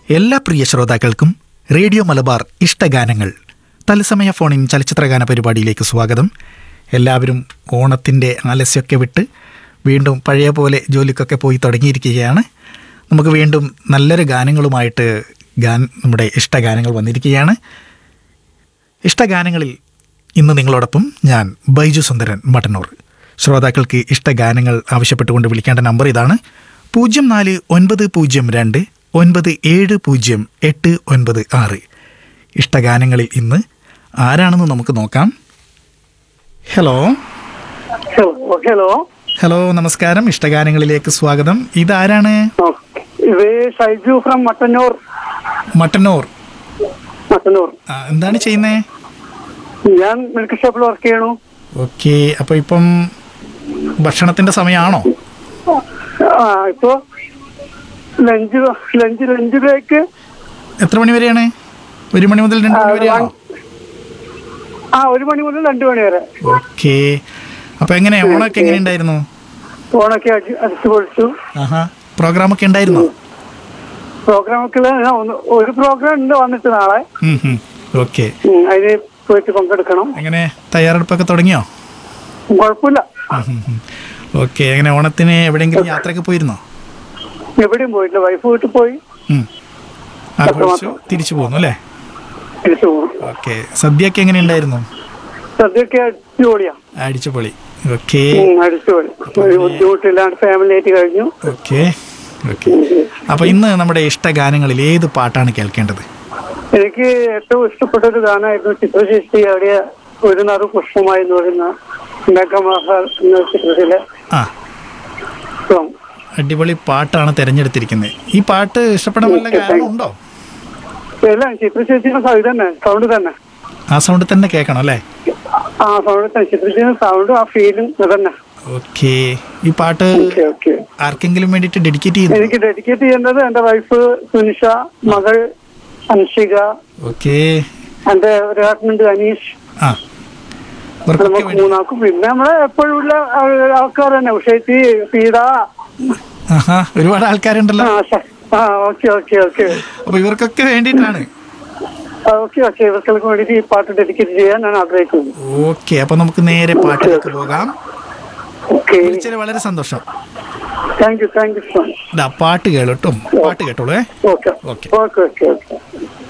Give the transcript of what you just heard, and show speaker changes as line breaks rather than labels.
എല്ലാ പ്രിയ ശ്രോതാക്കൾക്കും റേഡിയോ മലബാർ ഇഷ്ടഗാനങ്ങൾ തത്സമയ ഫോണിൻ ചലച്ചിത്രഗാന പരിപാടിയിലേക്ക് സ്വാഗതം എല്ലാവരും ഓണത്തിൻ്റെ ആലസ്യമൊക്കെ വിട്ട് വീണ്ടും പഴയ പോലെ ജോലിക്കൊക്കെ പോയി തുടങ്ങിയിരിക്കുകയാണ് നമുക്ക് വീണ്ടും നല്ലൊരു ഗാനങ്ങളുമായിട്ട് ഗാൻ നമ്മുടെ ഇഷ്ടഗാനങ്ങൾ വന്നിരിക്കുകയാണ് ഇഷ്ടഗാനങ്ങളിൽ ഇന്ന് നിങ്ങളോടൊപ്പം ഞാൻ ബൈജു സുന്ദരൻ മട്ടന്നൂർ ശ്രോതാക്കൾക്ക് ഇഷ്ടഗാനങ്ങൾ ആവശ്യപ്പെട്ടുകൊണ്ട് വിളിക്കേണ്ട നമ്പർ ഇതാണ് പൂജ്യം നാല് ഒൻപത് പൂജ്യം രണ്ട് ഒൻപത് ഏഴ് പൂജ്യം എട്ട് ഒൻപത് ആറ് ഇഷ്ടഗാനങ്ങളിൽ ഇന്ന് ആരാണെന്ന് നമുക്ക് നോക്കാം ഹലോ
ഹലോ ഹലോ
ഹലോ നമസ്കാരം ഇഷ്ടഗാനങ്ങളിലേക്ക് സ്വാഗതം ഇതാരാണ്
ഇത് ഷൈജു ഫ്രം മട്ടന്നൂർ
മട്ടന്നൂർ
മട്ടന്നൂർ
ആ, എന്താണ് ചെയ്യുന്നത്
ഞാൻ മെഡിക്കൽ ഷോപ്പിൽ വർക്ക് ചെയ്യണു
ഓക്കെ അപ്പോൾ ഇപ്പം ഭക്ഷണത്തിൻ്റെ സമയമാണോ
ആ ഇപ്പോ ലഞ്ച് ലഞ്ച് ലഞ്ച് ബ്രേക്ക്
എത്ര മണി വരെയാണ് ഒരു മണി മുതൽ രണ്ട് മണി വരെയാണോ
ആ ഒരു മണി മുതൽ രണ്ടു മണി വരെ
ഓക്കെ അപ്പൊ എങ്ങനെ ഓണൊക്കെ എങ്ങനെ ഉണ്ടായിരുന്നു
ഫോണൊക്കെ അടി- അടിച്ചു പൊളിച്ചു
ആഹാ പ്രോഗ്രാം ഒക്കെ ഉണ്ടായിരുന്നോ
പ്രോഗ്രാമൊക്കെ ഒരു പ്രോഗ്രാം ഉണ്ട് വന്നിട്ട് നാളെ
ഓക്കെ
ഉം, അതിന് പോയിട്ട് പങ്കെടുക്കണം
എങ്ങനെ തയ്യാറെടുപ്പൊക്കെ തുടങ്ങിയോ
കുഴപ്പമില്ല
ഓക്കെ എങ്ങനെ ഓണത്തിന് എവിടെയെങ്കിലും യാത്രയൊക്കെ പോയിരുന്നോ
എവിടെയും പോയിട്ടില്ല വൈഫ് വീട്ടിൽ പോയി
ഉം. ആഘോഷിച്ചു തിരിച്ചു പോന്നു അല്ലേ
തിരിച്ചു പോകും
ഓക്കെ സദ്യയൊക്കെ എങ്ങനെ ഉണ്ടായിരുന്നു
സദ്യയൊക്കെ അടിപൊളിയാ
അടിച്ചു പൊളി ഓക്കെ
ഉം, അടിപൊളി ഒരു ബുദ്ധിമുട്ടില്ലാണ്ട് ഫാമിലി ആയിട്ട് കഴിഞ്ഞു
ഓക്കെ ഓക്കെ അപ്പൊ ഇന്ന് നമ്മുടെ ഇഷ്ടഗാനങ്ങളിൽ ഏത് പാട്ടാണ് കേൾക്കേണ്ടത്
എനിക്ക് ഏറ്റവും ഇഷ്ടപ്പെട്ട ഒരു ഗാനമായിരുന്നു ചിത്രശേഷി അവിടെ ഒരു നറു പുഷ്പമായി എന്ന് പറയുന്ന മേഘമഹാൽ എന്ന ചിത്രത്തിലെ
ആ
song.
അടിപൊളി പാട്ടാണ് തിരഞ്ഞെടുത്തിരിക്കുന്നത് ഈ പാട്ട് ഇഷ്ടപ്പെടാൻ വല്ല കാരണമുണ്ടോ
എല്ലാം ചിത്രശേഷിയുടെ സൗണ്ട് തന്നെ സൗണ്ട് തന്നെ
ആ സൗണ്ട് തന്നെ കേൾക്കണം അല്ലേ
ആ സൗണ്ട് തന്നെ ചിത്രശേഷിയുടെ സൗണ്ടും ആ ഫീലും തന്നെ
ഓക്കെ ഈ പാട്ട്
ഓക്കെ ഓക്കെ
ആർക്കെങ്കിലും വേണ്ടിയിട്ട് ഡെഡിക്കേറ്റ് ചെയ്യുന്നു
എനിക്ക് ഡെഡിക്കേറ്റ് ചെയ്യുന്നത് എന്റെ വൈഫ് സുനിഷ മകൾ അൻഷിക
ഓക്കെ
എന്റെ ഒരാട്ടുണ്ട് അനീഷ്
ആ ഇവർക്കൊക്കെ
നമുക്ക്
വേണ്ടി
മൂന്നാക്കും പിന്നെ നമ്മളെ എപ്പോഴും ഉള്ള ആൾക്കാർ തന്നെ ഉഷേത്തി സീത
ആഹാ ഒരുപാട് ആൾക്കാരുണ്ടല്ലോ
ആ ശ- ആ ഓക്കെ ഓക്കെ ഓക്കെ
അപ്പൊ ഇവർക്കൊക്കെ വേണ്ടിയിട്ടാണ്
ഓക്കെ ഓക്കെ ഇവർക്കൾക്ക് വേണ്ടിയിട്ട് ഈ പാട്ട് ഡെഡിക്കേറ്റ് ചെയ്യാൻ ഞാൻ ആഗ്രഹിക്കുന്നു
ഓക്കെ അപ്പൊ നമുക്ക് നേരെ പാട്ടിലേക്ക് പോകാം
ഓക്കെ
വിളിച്ചതിൽ വളരെ സന്തോഷം
thank you thank you so much
ഇതാ പാട്ട് കേളോട്ടും പാട്ട് കേട്ടോളൂ ഏ
okay
okay
okay okay okay